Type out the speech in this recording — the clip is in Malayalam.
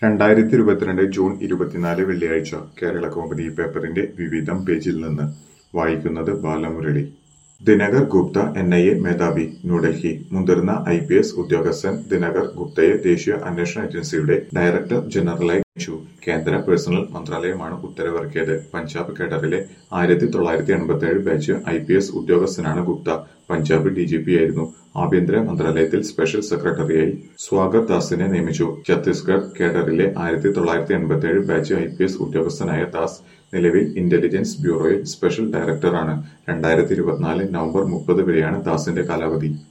രണ്ടായിരത്തി ഇരുപത്തിരണ്ട് ജൂൺ ഇരുപത്തിനാല് വെള്ളിയാഴ്ച കേരള കൗമുദി പേപ്പറിന്റെ വിവിധം പേജിൽ നിന്ന് വായിക്കുന്നത് Balamurali Dinkar Gupta N I A മേധാവി ന്യൂഡൽഹി മുതിർന്ന ഐ പി എസ് ഉദ്യോഗസ്ഥൻ ദിനകർ ഗുപ്തയെ ദേശീയ അന്വേഷണ ഏജൻസിയുടെ ഡയറക്ടർ ജനറലായി നിയമിച്ചു കേന്ദ്ര പേഴ്സണൽ മന്ത്രാലയമാണ് ഉത്തരവിറക്കിയത് പഞ്ചാബ് കേഡറിലെ ആയിരത്തി തൊള്ളായിരത്തി എൺപത്തി ഏഴ് ബാച്ച് ഐ പി എസ് ഉദ്യോഗസ്ഥനാണ് Gupta Punjab D G P ആയിരുന്നു ആഭ്യന്തര മന്ത്രാലയത്തിൽ സ്പെഷ്യൽ സെക്രട്ടറിയായി സ്വാഗത് ദാസിനെ നിയമിച്ചു ഛത്തീസ്ഗഡ് കേഡറിലെ ആയിരത്തി തൊള്ളായിരത്തി എൺപത്തി ഏഴ് ബാച്ച് ഐ പി എസ് ഉദ്യോഗസ്ഥനായ ദാസ് നിലവിൽ ഇന്റലിജൻസ് ബ്യൂറോയിൽ സ്പെഷ്യൽ ഡയറക്ടറാണ് രണ്ടായിരത്തി ഇരുപത്തിനാല് നവംബർ മുപ്പത് വരെയാണ് ദാസിന്റെ കാലാവധി